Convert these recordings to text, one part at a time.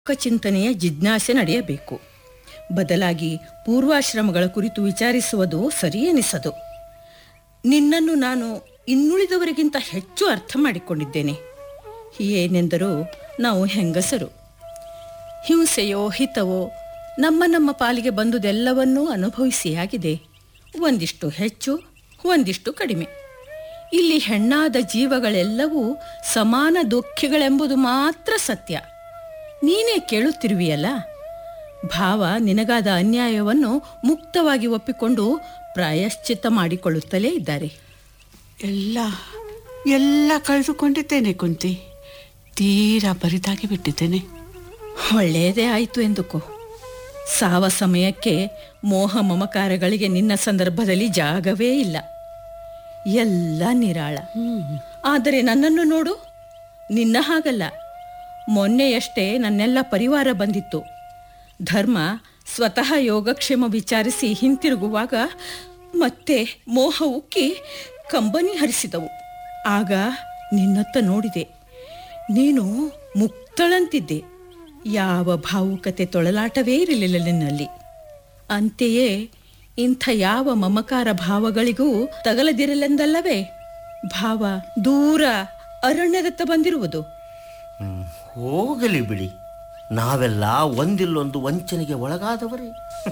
ಚಿಂತನೆಯ ಜಿಜ್ಞಾಸೆ ನಡೆಯಬೇಕು ಬದಲಾಗಿ ಪೂರ್ವಾಶ್ರಮಗಳ ಕುರಿತು ವಿಚಾರಿಸುವುದು ಸರಿಯೆನಿಸದು ನಿನ್ನನ್ನು ನಾನು ಇನ್ನುಳಿದವರಿಗಿಂತ ಹೆಚ್ಚು ಅರ್ಥ ಮಾಡಿಕೊಂಡಿದ್ದೇನೆ ಏನೆಂದರೂ ನಾವು ಹೆಂಗಸರು ಹಿಂಸೆಯೋ ಹಿತವೋ ನಮ್ಮ ನಮ್ಮ ಪಾಲಿಗೆ ಬಂದುದೆಲ್ಲವನ್ನೂ ಅನುಭವಿಸಿಯಾಗಿದೆ ಒಂದಿಷ್ಟು ಹೆಚ್ಚು ಒಂದಿಷ್ಟು ಕಡಿಮೆ ಇಲ್ಲಿ ಹೆಣ್ಣಾದ ಜೀವಗಳೆಲ್ಲವೂ ಸಮಾನ ದುಃಖಿಗಳೆಂಬುದು ಮಾತ್ರ ಸತ್ಯ ನೀನೇ ಕೇಳುತ್ತಿರುವಿಯಲ್ಲ ಭಾವ ನಿನಗಾದ ಅನ್ಯಾಯವನ್ನು ಮುಕ್ತವಾಗಿ ಒಪ್ಪಿಕೊಂಡು ಪ್ರಾಯಶ್ಚಿತ್ತ ಮಾಡಿಕೊಳ್ಳುತ್ತಲೇ ಇದ್ದಾರೆ ಎಲ್ಲ ಎಲ್ಲ ಕಳೆದುಕೊಂಡಿದ್ದೇನೆ ಕುಂತಿ ತೀರಾ ಬರಿದಾಗಿ ಬಿಟ್ಟಿದ್ದೇನೆ ಒಳ್ಳೆಯದೇ ಆಯಿತು ಎಂದುಕೋ ಸಾವ ಸಮಯಕ್ಕೆ ಮೋಹ ಮಮಕಾರಗಳಿಗೆ ನಿನ್ನ ಸಂದರ್ಭದಲ್ಲಿ ಜಾಗವೇ ಇಲ್ಲ ಎಲ್ಲ ನಿರಾಳ ಆದರೆ ನನ್ನನ್ನು ನೋಡು ನಿನ್ನ ಹಾಗಲ್ಲ ಮೊನ್ನೆಯಷ್ಟೇ ನನ್ನೆಲ್ಲ ಪರಿವಾರ ಬಂದಿತ್ತು ಧರ್ಮ ಸ್ವತಃ ಯೋಗಕ್ಷೇಮ ವಿಚಾರಿಸಿ ಹಿಂತಿರುಗುವಾಗ ಮತ್ತೆ ಮೋಹ ಉಕ್ಕಿ ಕಂಬನಿ ಹರಿಸಿದವು ಆಗ ನಿನ್ನತ್ತ ನೋಡಿದೆ ನೀನು ಮುಕ್ತಳಂತಿದ್ದೆ ಯಾವ ಭಾವುಕತೆ ತೊಳಲಾಟವೇ ಇರಲಿಲ್ಲ ನಿನ್ನಲ್ಲಿ ಅಂತೆಯೇ ಇಂಥ ಯಾವ ಮಮಕಾರ ಭಾವಗಳಿಗೂ ತಗಲದಿರಲೆಂದಲ್ಲವೇ ಭಾವ ದೂರ ಅರಣ್ಯದತ್ತ ಬಂದಿರುವುದು ಹ್ಮ್, ಹೋಗಲಿ ಬಿಡಿ ನಾವೆಲ್ಲ ಒಂದಿಲ್ಲೊಂದು ವಂಚನೆಗೆ ಒಳಗಾದವರೇ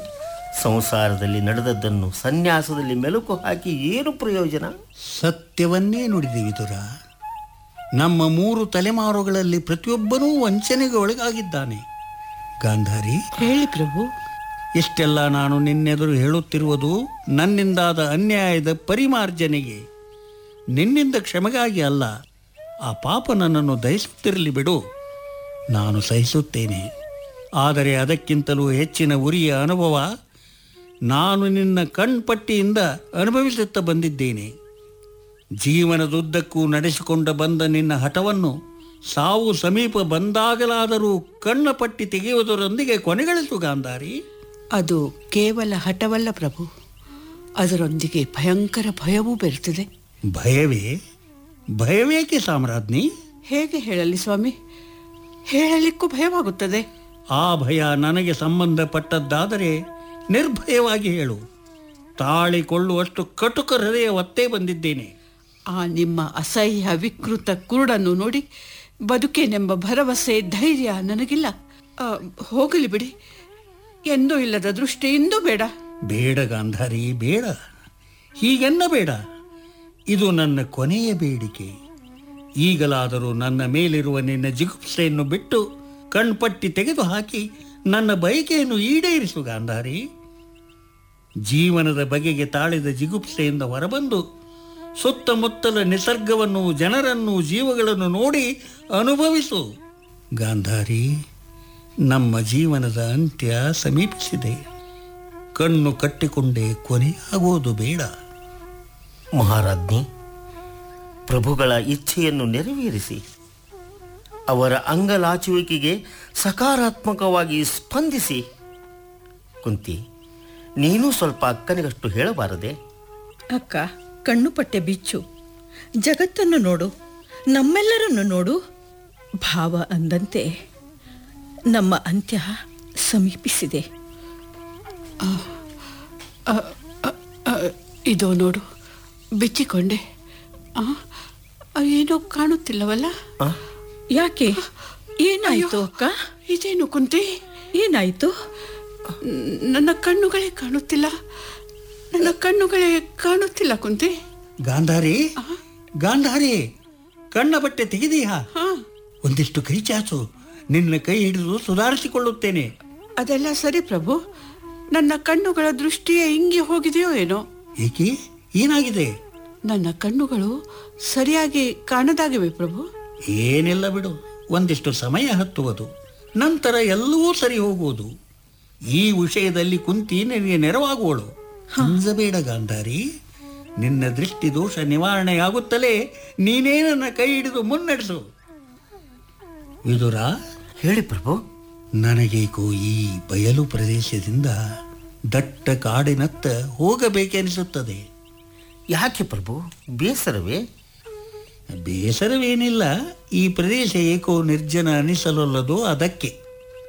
ಸಂಸಾರದಲ್ಲಿ ನಡೆದದ್ದನ್ನು ಸನ್ಯಾಸದಲ್ಲಿ ಮೆಲುಕು ಹಾಕಿ ಏನು ಪ್ರಯೋಜನ ಸತ್ಯವನ್ನೇ ನುಡಿದೆ ವಿದುರ ನಮ್ಮ ಮೂರು ತಲೆಮಾರುಗಳಲ್ಲಿ ಪ್ರತಿಯೊಬ್ಬನೂ ವಂಚನೆಗೆ ಒಳಗಾಗಿದ್ದಾನೆ ಗಾಂಧಾರಿ ಹೇಳಿ ಪ್ರಭು ಇಷ್ಟೆಲ್ಲ ನಾನು ನಿನ್ನೆದುರು ಹೇಳುತ್ತಿರುವುದು ನನ್ನಿಂದಾದ ಅನ್ಯಾಯದ ಪರಿಮಾರ್ಜನೆಗೆ ನಿನ್ನಿಂದ ಕ್ಷಮೆಗಾಗಿ ಅಲ್ಲ ಆ ಪಾಪ ನನ್ನನ್ನು ದಹಿಸುತ್ತಿರಲಿ ಬಿಡು ನಾನು ಸಹಿಸುತ್ತೇನೆ ಆದರೆ ಅದಕ್ಕಿಂತಲೂ ಹೆಚ್ಚಿನ ಉರಿಯ ಅನುಭವ ನಾನು ನಿನ್ನ ಕಣ್ಪಟ್ಟಿಯಿಂದ ಅನುಭವಿಸುತ್ತಾ ಬಂದಿದ್ದೇನೆ ಜೀವನದುದ್ದಕ್ಕೂ ನಡೆಸಿಕೊಂಡ ಬಂದ ನಿನ್ನ ಹಠವನ್ನು ಸಾವು ಸಮೀಪ ಬಂದಾಗಲಾದರೂ ಕಣ್ಣ ಪಟ್ಟಿ ತೆಗೆಯುವುದರೊಂದಿಗೆ ಕೊನೆಗಳಿಸು ಗಾಂಧಾರಿ ಅದು ಕೇವಲ ಹಠವಲ್ಲ ಪ್ರಭು ಅದರೊಂದಿಗೆ ಭಯಂಕರ ಭಯವೂ ಬೆರೆತಿದೆ ಭಯವೇ ಭಯವೇಕೆ ಸಾಮ್ರಾಜ್ಞಿ ಹೇಗೆ ಹೇಳಲಿ ಸ್ವಾಮಿ ಹೇಳಲಿಕ್ಕೂ ಭಯವಾಗುತ್ತದೆ ಆ ಭಯ ನನಗೆ ಸಂಬಂಧಪಟ್ಟದ್ದಾದರೆ ನಿರ್ಭಯವಾಗಿ ಹೇಳು ತಾಳಿಕೊಳ್ಳುವಷ್ಟು ಕಟುಕ ಹೃದಯ ಒತ್ತೇ ಬಂದಿದ್ದೇನೆ ಆ ನಿಮ್ಮ ಅಸಹ್ಯ ವಿಕೃತ ಕುರುಡನ್ನು ನೋಡಿ ಬದುಕೇನೆಂಬ ಭರವಸೆ ಧೈರ್ಯ ನನಗಿಲ್ಲ ಆ, ಹೋಗಲಿ ಬಿಡಿ ಎಂದೂ ಇಲ್ಲದ ದೃಷ್ಟಿ ಇಂದೂ ಬೇಡ ಬೇಡ ಗಾಂಧಾರಿ ಬೇಡ ಹೀಗೆನ್ನ ಬೇಡ ಇದು ನನ್ನ ಕೊನೆಯ ಬೇಡಿಕೆ ಈಗಲಾದರೂ ನನ್ನ ಮೇಲಿರುವ ನಿನ್ನ ಜಿಗುಪ್ಸೆಯನ್ನು ಬಿಟ್ಟು ಕಣ್ಪಟ್ಟಿ ತೆಗೆದುಹಾಕಿ ನನ್ನ ಬಯಕೆಯನ್ನು ಈಡೇರಿಸು ಗಾಂಧಾರಿ ಜೀವನದ ಬಗೆಗೆ ತಾಳಿದ ಜಿಗುಪ್ಸೆಯಿಂದ ಹೊರಬಂದು ಸುತ್ತಮುತ್ತಲ ನಿಸರ್ಗವನ್ನು ಜನರನ್ನು ಜೀವಗಳನ್ನು ನೋಡಿ ಅನುಭವಿಸು ಗಾಂಧಾರಿ ನಮ್ಮ ಜೀವನದ ಅಂತ್ಯ ಸಮೀಪಿಸಿದೆ ಕಣ್ಣು ಕಟ್ಟಿಕೊಂಡೇ ಕೊನೆಯಾಗುವುದು ಬೇಡ ಮಹಾರಾಜ್ಞಿ ಪ್ರಭುಗಳ ಇಚ್ಛೆಯನ್ನು ನೆರವೇರಿಸಿ ಅವರ ಅಂಗಲಾಚುವಿಕೆಗೆ ಸಕಾರಾತ್ಮಕವಾಗಿ ಸ್ಪಂದಿಸಿ ಕುಂತಿ ನೀನು ಸ್ವಲ್ಪ ಅಕ್ಕನಿಗಷ್ಟು ಹೇಳಬಾರದೆ ಅಕ್ಕ ಕಣ್ಣು ಪಟ್ಟೆ ಬಿಚ್ಚು ಜಗತ್ತನ್ನು ನೋಡು ನಮ್ಮೆಲ್ಲರನ್ನು ನೋಡು ಭಾವ ಅಂದಂತೆ ನಮ್ಮ ಅಂತ್ಯ ಸಮೀಪಿಸಿದೆ ಅ, ಅ, ಅ, ಇದೋ ನೋಡು ಬಿಚ್ಚಿಕೊಂಡೆ ಆ, ಆ, ಏನೋ ಕಾಣುತ್ತಿಲ್ಲವಲ್ಲ ಆ? ಯಾಕೆ ಏನಾಯ್ತು ಅಕ್ಕ ಇದೇನು ಕುಂತಿ ಏನಾಯ್ತು ನ- ನನ್ನ ಕಣ್ಣುಗಳೇ ಕಾಣುತ್ತಿಲ್ಲ ನನ್ನ ಕಣ್ಣುಗಳೇ ಕಾಣುತ್ತಿಲ್ಲ ಕುಂತಿ ಗಾಂಧಾರಿ ಗಾಂಧಾರಿ ಕಣ್ಣ ಬಟ್ಟೆ ತೆಗೆದೀಯಾ ಹಾ ಒಂದಿಷ್ಟು ಕೈ ಚಾಚು ನಿನ್ನ ಕೈ ಹಿಡಿದು ಸುಧಾರಿಸಿಕೊಳ್ಳುತ್ತೇನೆ ಅದೆಲ್ಲ ಸರಿ ಪ್ರಭು ನನ್ನ ಕಣ್ಣುಗಳ ದೃಷ್ಟಿಯೇ ಹಿಂಗೆ ಹೋಗಿದೆಯೋ ಏನೋ ಏಕೆ ಏನಾಗಿದೆ ನನ್ನ ಕಣ್ಣುಗಳು ಸರಿಯಾಗಿ ಕಾಣದಾಗಿವೆ ಪ್ರಭು ಏನಿಲ್ಲ ಬಿಡು ಒಂದಿಷ್ಟು ಸಮಯ ಹತ್ತುವುದು ನಂತರ ಎಲ್ಲವೂ ಸರಿ ಹೋಗುವುದು ಈ ವಿಷಯದಲ್ಲಿ ಕುಂತಿ ನಿನಗೆ ನೆರವಾಗುವಳು ಹಂಸಬೇಡ ಗಾಂಧಾರಿ ನಿನ್ನ ದೃಷ್ಟಿ ದೋಷ ನಿವಾರಣೆಯಾಗುತ್ತಲೇ ನೀನೇ ನನ್ನ ಕೈ ಹಿಡಿದು ಮುನ್ನಡೆಸು ವಿದುರ ಹೇಳಿ ಪ್ರಭು ನನಗೇಕೋ ಈ ಬಯಲು ಪ್ರದೇಶದಿಂದ ದಟ್ಟ ಕಾಡಿನತ್ತ ಹೋಗಬೇಕೆನಿಸುತ್ತದೆ ಯಾಕೆ ಪ್ರಭು ಬೇಸರವೇ ಬೇಸರವೇನಿಲ್ಲ ಈ ಪ್ರದೇಶ ಏಕೋ ನಿರ್ಜನ ಅನಿಸಲೊಲ್ಲದು ಅದಕ್ಕೆ